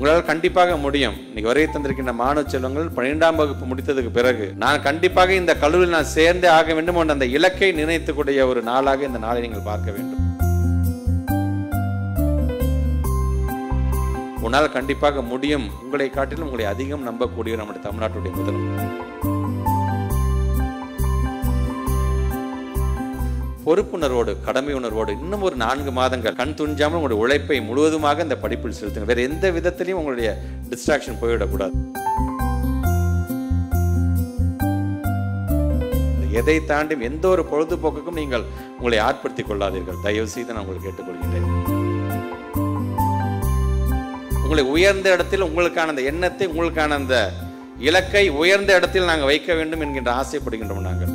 உங்களால் கண்டிப்பாக முடியும் இன்னைக்கு வரை தந்திருக்கின்ற மாணவ செல்வங்கள் பன்னிரெண்டாம் வகுப்பு முடித்ததுக்கு பிறகு நான் கண்டிப்பாக இந்த கல்லூரியில் நான் சேர்ந்தே ஆக வேண்டும் என்ற அந்த இலக்கை நிர்ணயித்துக்கூடிய ஒரு நாளாக இந்த நாளை நீங்கள் பார்க்க வேண்டும் உன்னால் கண்டிப்பாக முடியும் உங்களை காட்டிலும் உங்களை அதிகம் நம்பக்கூடிய நம்முடைய தமிழ்நாட்டுடைய முதல்வர் பொறுப்புணர்வோடு கடமை உணர்வோடு இன்னும் ஒரு நான்கு மாதங்கள் கண் துஞ்சாமல் உங்களுடைய உழைப்பை முழுவதுமாக இந்த படிப்பில் செலுத்துங்க வேற எந்த விதத்திலையும் உங்களுடைய டிஸ்ட்ராக்ஷன் போய்விடக்கூடாது எதை தாண்டி எந்த ஒரு பொழுதுபோக்குக்கும் நீங்கள் உங்களை ஆட்படுத்திக் கொள்ளாதீர்கள் தயவு செய்து நான் உங்களுக்கு கேட்டுக்கொள்கின்றேன் உங்களை உயர்ந்த இடத்தில் உங்களுக்கான அந்த எண்ணத்தை உங்களுக்கான அந்த இலக்கை உயர்ந்த இடத்தில் நாங்கள் வைக்க வேண்டும் என்கின்ற ஆசைப்படுகின்றோம் நாங்கள்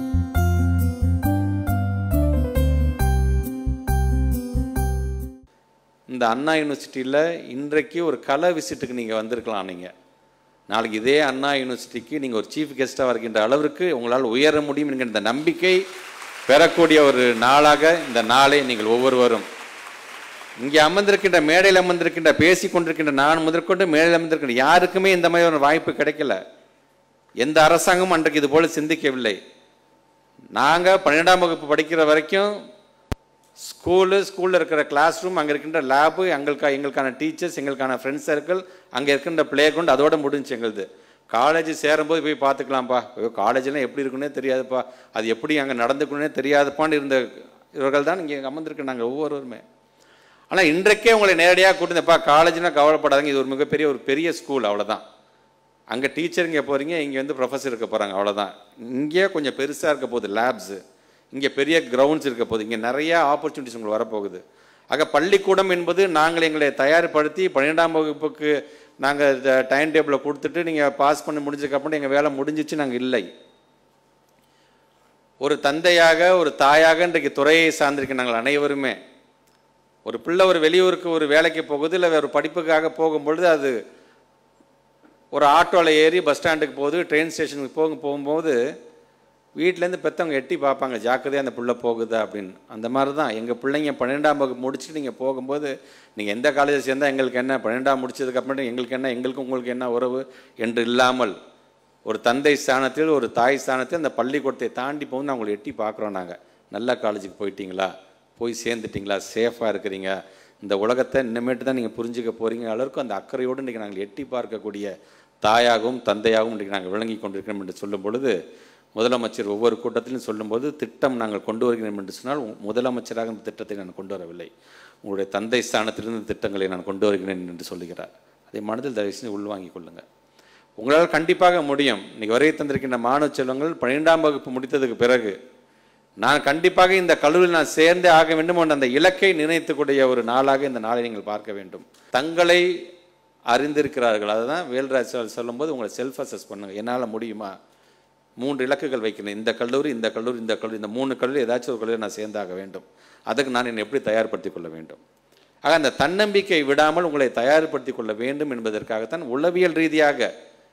இந்த அண்ணா யூனிவர்சிட்டியில் இன்றைக்கு ஒரு கலை விசிட்டுக்கு நீங்கள் வந்திருக்கலாம் நீங்கள் நாளைக்கு இதே அண்ணா யூனிவர்சிட்டிக்கு நீங்கள் ஒரு சீஃப் கெஸ்ட்டாக வருகின்ற அளவிற்கு உங்களால் உயர முடியும் என்கிற இந்த நம்பிக்கை பெறக்கூடிய ஒரு நாளாக இந்த நாளை நீங்கள் ஒவ்வொருவரும் இங்கே அமர்ந்திருக்கின்ற மேடையில் அமர்ந்திருக்கின்ற பேசி கொண்டிருக்கின்ற நான் முதற்கொண்டு மேடையில் அமர்ந்திருக்கின்ற யாருக்குமே இந்த மாதிரி ஒரு வாய்ப்பு கிடைக்கல எந்த அரசாங்கமும் அன்றைக்கு இது போல சிந்திக்கவில்லை நாங்கள் பன்னிரெண்டாம் வகுப்பு படிக்கிற வரைக்கும் ஸ்கூலு ஸ்கூலில் இருக்கிற கிளாஸ் ரூம் அங்கே இருக்கின்ற லேபு எங்களுக்கா எங்களுக்கான டீச்சர்ஸ் எங்களுக்கான ஃப்ரெண்ட்ஸ் சர்க்கிள் அங்கே இருக்கின்ற பிளே கிரவுண்ட் அதோட முடிஞ்சு எங்களுது காலேஜ் சேரும்போது போய் பார்த்துக்கலாம்ப்பா ஐயோ காலேஜெல்லாம் எப்படி இருக்குன்னே தெரியாதுப்பா அது எப்படி அங்கே நடந்துக்கணுன்னே தெரியாதுப்பான்னு இருந்த இவர்கள் தான் இங்கே அமர்ந்திருக்க நாங்கள் ஒவ்வொருவருமே ஆனால் இன்றைக்கே உங்களை நேரடியாக கூட்டிருந்தப்பா காலேஜ்னா கவலைப்படாதீங்க இது ஒரு மிகப்பெரிய ஒரு பெரிய ஸ்கூல் அவ்வளோதான் அங்கே டீச்சருங்க போகிறீங்க இங்கே வந்து ப்ரொஃபஸர் இருக்க போகிறாங்க அவ்வளோதான் இங்கே கொஞ்சம் பெருசாக இருக்க போகுது லேப்ஸு இங்கே பெரிய கிரவுண்ட்ஸ் இருக்க போகுது இங்கே நிறைய ஆப்பர்ச்சுனிட்டிஸ் உங்களுக்கு வரப்போகுது ஆக பள்ளிக்கூடம் என்பது நாங்கள் எங்களை தயார்படுத்தி பன்னிரெண்டாம் வகுப்புக்கு நாங்கள் டைம் டேபிளை கொடுத்துட்டு நீங்கள் பாஸ் பண்ணி முடிஞ்சதுக்கப்புறம் எங்கள் வேலை முடிஞ்சிச்சு நாங்கள் இல்லை ஒரு தந்தையாக ஒரு தாயாக இன்றைக்கு துறையை சார்ந்திருக்க நாங்கள் அனைவருமே ஒரு பிள்ளை ஒரு வெளியூருக்கு ஒரு வேலைக்கு போகுது இல்லை வேறு படிப்புக்காக போகும்பொழுது அது ஒரு ஆட்டோவில் ஏறி பஸ் ஸ்டாண்டுக்கு போகுது ட்ரெயின் ஸ்டேஷனுக்கு போக போகும்போது வீட்டிலேருந்து பெற்றவங்க எட்டி பார்ப்பாங்க ஜாக்கிரதையாக அந்த பிள்ளை போகுதா அப்படின்னு அந்த மாதிரி தான் எங்கள் பிள்ளைங்க பன்னெண்டாம் வகுப்பு முடிச்சுட்டு நீங்கள் போகும்போது நீங்கள் எந்த காலேஜில் சேர்ந்தால் எங்களுக்கு என்ன பன்னெண்டாம் முடிச்சதுக்கப்புறம் எங்களுக்கு என்ன எங்களுக்கு உங்களுக்கு என்ன உறவு என்று இல்லாமல் ஒரு தந்தை ஸ்தானத்தில் ஒரு தாய் ஸ்தானத்தில் அந்த பள்ளிக்கூடத்தை தாண்டி போகும்போது அவங்களை எட்டி பார்க்குறோம் நாங்கள் நல்ல காலேஜுக்கு போயிட்டீங்களா போய் சேர்ந்துட்டிங்களா சேஃபாக இருக்கிறீங்க இந்த உலகத்தை இன்னமேட்டு தான் நீங்கள் புரிஞ்சுக்க போகிறீங்க அளவுக்கு அந்த அக்கறையோடு இன்றைக்கி நாங்கள் எட்டி பார்க்கக்கூடிய தாயாகவும் தந்தையாகவும் இன்றைக்கி நாங்கள் விளங்கி கொண்டிருக்கிறோம் என்று சொல்லும் பொழுது முதலமைச்சர் ஒவ்வொரு கூட்டத்திலும் சொல்லும்போது திட்டம் நாங்கள் கொண்டு வருகிறோம் என்று சொன்னால் உ- முதலமைச்சராக இந்த திட்டத்தை நான் கொண்டு வரவில்லை உங்களுடைய தந்தை ஸ்தானத்திலிருந்து திட்டங்களை நான் கொண்டு வருகிறேன் என்று சொல்லுகிறார் அதை மனதில் தயவு செஞ்சு உள்வாங்கிக் கொள்ளுங்கள் உங்களால் கண்டிப்பாக முடியும் இன்னைக்கு வரை தந்திருக்கின்ற மாணவ செல்வங்கள் பன்னிரெண்டாம் வகுப்பு முடித்ததுக்கு பிறகு நான் கண்டிப்பாக இந்த கல்லூரியில் நான் சேர்ந்தே ஆக வேண்டும் என்ற அந்த இலக்கை நிர்ணயித்துக்கூடிய ஒரு நாளாக இந்த நாளை நீங்கள் பார்க்க வேண்டும் தங்களை அறிந்திருக்கிறார்கள் அதுதான் வேல்ராஜ் சார் சொல்லும்போது உங்களை செல்ஃப் அசஸ் பண்ணுங்க என்னால் முடியுமா மூன்று இலக்குகள் வைக்கணும் இந்த கல்லூரி இந்த கல்லூரி இந்த கல்லூரி இந்த மூணு கல்லூரி ஏதாச்சும் ஒரு கல்லூரி நான் சேர்ந்தாக வேண்டும் அதுக்கு நான் என்னை எப்படி தயார்படுத்திக் கொள்ள வேண்டும் ஆக அந்த தன்னம்பிக்கை விடாமல் உங்களை தயார்படுத்திக் கொள்ள வேண்டும் என்பதற்காகத்தான் உளவியல் ரீதியாக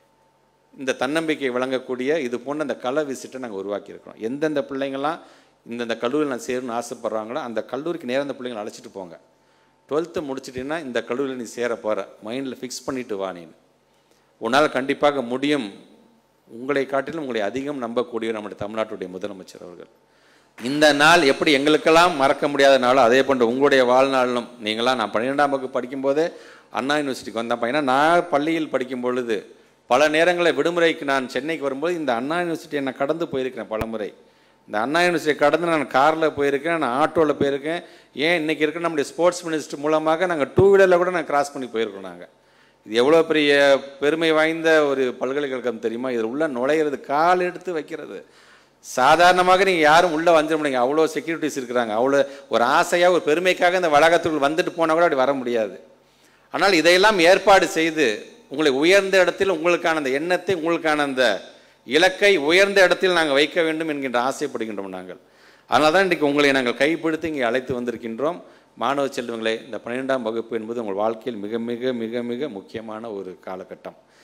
இந்த தன்னம்பிக்கை வழங்கக்கூடிய இது போன்ற அந்த கலை விசிட்டை நாங்கள் உருவாக்கியிருக்கிறோம் எந்தெந்த பிள்ளைங்கள்லாம் இந்தந்த கல்லூரியில் நான் சேரணும்னு ஆசைப்பட்றாங்களோ அந்த கல்லூரிக்கு நேரம் அந்த பிள்ளைங்களை அழைச்சிட்டு போங்க டுவெல்த்து முடிச்சிட்டிங்கன்னா இந்த கல்லூரியில் நீ சேர போகிற மைண்டில் ஃபிக்ஸ் பண்ணிட்டு வா நீ உன்னால் கண்டிப்பாக முடியும் உங்களை காட்டிலும் உங்களை அதிகம் நம்பக்கூடிய நம்முடைய தமிழ்நாட்டுடைய முதலமைச்சர் அவர்கள் இந்த நாள் எப்படி எங்களுக்கெல்லாம் மறக்க முடியாத நாளோ அதே போன்று உங்களுடைய வாழ்நாளிலும் நீங்களாம் நான் பன்னிரெண்டாம் வகுப்பு படிக்கும்போதே அண்ணா யூனிவர்சிட்டிக்கு வந்தேன் ஏன்னா நான் பள்ளியில் படிக்கும் பொழுது பல நேரங்களில் விடுமுறைக்கு நான் சென்னைக்கு வரும்போது இந்த அண்ணா யூனிவர்சிட்டியை நான் கடந்து போயிருக்கிறேன் பல முறை இந்த அண்ணா யூனிவர்சிட்டி கடந்து நான் காரில் போயிருக்கேன் நான் ஆட்டோவில் போயிருக்கேன் ஏன் இன்னைக்கு இருக்கிற நம்முடைய ஸ்போர்ட்ஸ் மினிஸ்டர் மூலமாக நாங்கள் டூ வீலரில் கூட நான் கிராஸ் பண்ணி போயிருக்கோம் நாங்கள் இது எவ்வளோ பெரிய பெருமை வாய்ந்த ஒரு பல்கலைக்கழகம் தெரியுமா இதில் உள்ள நுழையிறது கால் எடுத்து வைக்கிறது சாதாரணமாக நீங்கள் யாரும் உள்ளே வந்துட முடியுங்க அவ்வளோ செக்யூரிட்டிஸ் இருக்கிறாங்க அவ்வளோ ஒரு ஆசையாக ஒரு பெருமைக்காக இந்த வளாகத்துக்குள் வந்துட்டு போனால் கூட அப்படி வர முடியாது ஆனால் இதையெல்லாம் ஏற்பாடு செய்து உங்களை உயர்ந்த இடத்தில் உங்களுக்கான அந்த எண்ணத்தை உங்களுக்கான அந்த இலக்கை உயர்ந்த இடத்தில் நாங்கள் வைக்க வேண்டும் என்கின்ற ஆசைப்படுகின்றோம் நாங்கள் அதனால தான் இன்றைக்கு உங்களை நாங்கள் கைப்பிடித்து இங்கே அழைத்து வந்திருக்கின்றோம் மாணவ செல்வங்களே இந்த பன்னிரெண்டாம் வகுப்பு என்பது உங்கள் வாழ்க்கையில் மிக மிக மிக மிக முக்கியமான ஒரு காலகட்டம்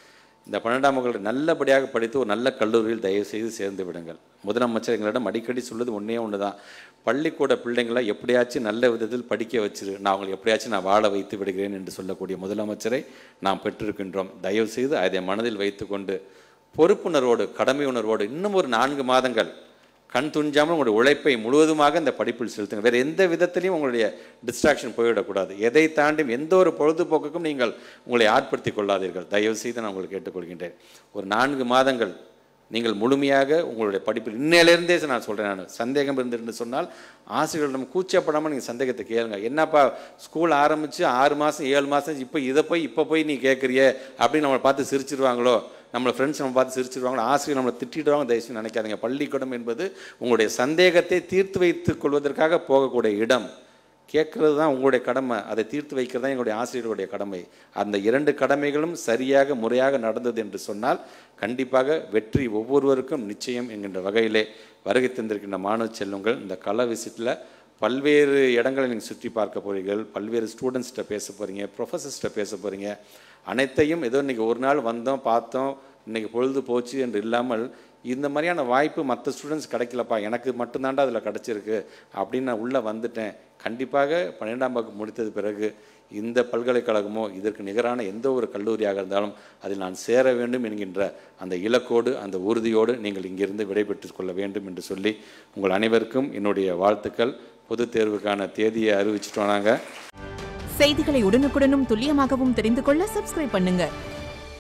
இந்த பன்னெண்டாம் வகுப்பு நல்லபடியாக படித்து ஒரு நல்ல கல்லூரியில் தயவு செய்து சேர்ந்து விடுங்கள் முதலமைச்சர் எங்களிடம் அடிக்கடி சொல்லுது ஒன்றே ஒன்று தான் பள்ளிக்கூட பிள்ளைங்களை எப்படியாச்சும் நல்ல விதத்தில் படிக்க வச்சிரு நான் அவங்களை எப்படியாச்சும் நான் வாழ வைத்து விடுகிறேன் என்று சொல்லக்கூடிய முதலமைச்சரை நாம் பெற்றிருக்கின்றோம் தயவு செய்து அதை மனதில் வைத்துக்கொண்டு பொறுப்புணர்வோடு கடமை உணர்வோடு இன்னும் ஒரு நான்கு மாதங்கள் கண் துஞ்சாமல் உங்களுடைய உழைப்பை முழுவதுமாக இந்த படிப்பில் செலுத்துங்க வேறு எந்த விதத்திலையும் உங்களுடைய டிஸ்ட்ராக்ஷன் போய்விடக்கூடாது எதை தாண்டியும் எந்த ஒரு பொழுதுபோக்குக்கும் நீங்கள் உங்களை ஆட்படுத்திக் கொள்ளாதீர்கள் தயவு செய்து நான் உங்களுக்கு கேட்டுக்கொள்கின்றேன் ஒரு நான்கு மாதங்கள் நீங்கள் முழுமையாக உங்களுடைய படிப்பில் இன்னையிலேருந்தே நான் சொல்கிறேன் நான் சந்தேகம் இருந்துன்னு சொன்னால் ஆசிரியர்களிடம் கூச்சப்படாமல் நீங்கள் சந்தேகத்தை கேளுங்க என்னப்பா ஸ்கூல் ஆரம்பித்து ஆறு மாதம் ஏழு மாதம் இப்போ இதை போய் இப்போ போய் நீ கேட்குறிய அப்படின்னு நம்மளை பார்த்து சிரிச்சிருவாங்களோ நம்மளை ஃப்ரெண்ட்ஸ் நம்ம பார்த்து சிரிச்சிருவாங்களோ ஆசிரியர் நம்மளை திட்டிடுவாங்க தயவுசெய்து நினைக்காதீங்க பள்ளிக்கூடம் என்பது உங்களுடைய சந்தேகத்தை தீர்த்து வைத்துக் கொள்வதற்காக போகக்கூடிய இடம் கேட்கறது தான் உங்களுடைய கடமை அதை தீர்த்து வைக்கிறது தான் எங்களுடைய ஆசிரியர்களுடைய கடமை அந்த இரண்டு கடமைகளும் சரியாக முறையாக நடந்தது என்று சொன்னால் கண்டிப்பாக வெற்றி ஒவ்வொருவருக்கும் நிச்சயம் என்கின்ற வகையிலே வருகை தந்திருக்கின்ற மாணவ செல்வங்கள் இந்த கல விசிட்டில் பல்வேறு இடங்களை நீங்கள் சுற்றி பார்க்க போறீர்கள் பல்வேறு ஸ்டூடெண்ட்ஸ்கிட்ட பேச போகிறீங்க ப்ரொஃபஸர்ஸ்கிட்ட பேச போகிறீங்க அனைத்தையும் ஏதோ இன்றைக்கி ஒரு நாள் வந்தோம் பார்த்தோம் இன்றைக்கி பொழுது போச்சு என்று இல்லாமல் இந்த மாதிரியான வாய்ப்பு மற்ற ஸ்டூடெண்ட்ஸ் கிடைக்கலப்பா எனக்கு மட்டும்தாண்டா அதில் கிடச்சிருக்கு அப்படின்னு நான் உள்ளே வந்துட்டேன் கண்டிப்பாக பன்னிரெண்டாம் வகுப்பு முடித்தது பிறகு இந்த பல்கலைக்கழகமோ இதற்கு நிகரான எந்த ஒரு கல்லூரியாக இருந்தாலும் அதில் நான் சேர வேண்டும் என்கின்ற அந்த இலக்கோடு அந்த உறுதியோடு நீங்கள் இங்கிருந்து விடைபெற்றுக் கொள்ள வேண்டும் என்று சொல்லி உங்கள் அனைவருக்கும் என்னுடைய வாழ்த்துக்கள் பொதுத் தேர்வுக்கான தேதியை அறிவிச்சிட்டோம் நாங்கள் செய்திகளை உடனுக்குடனும் துல்லியமாகவும் தெரிந்து கொள்ள சப்ஸ்கிரைப் பண்ணுங்க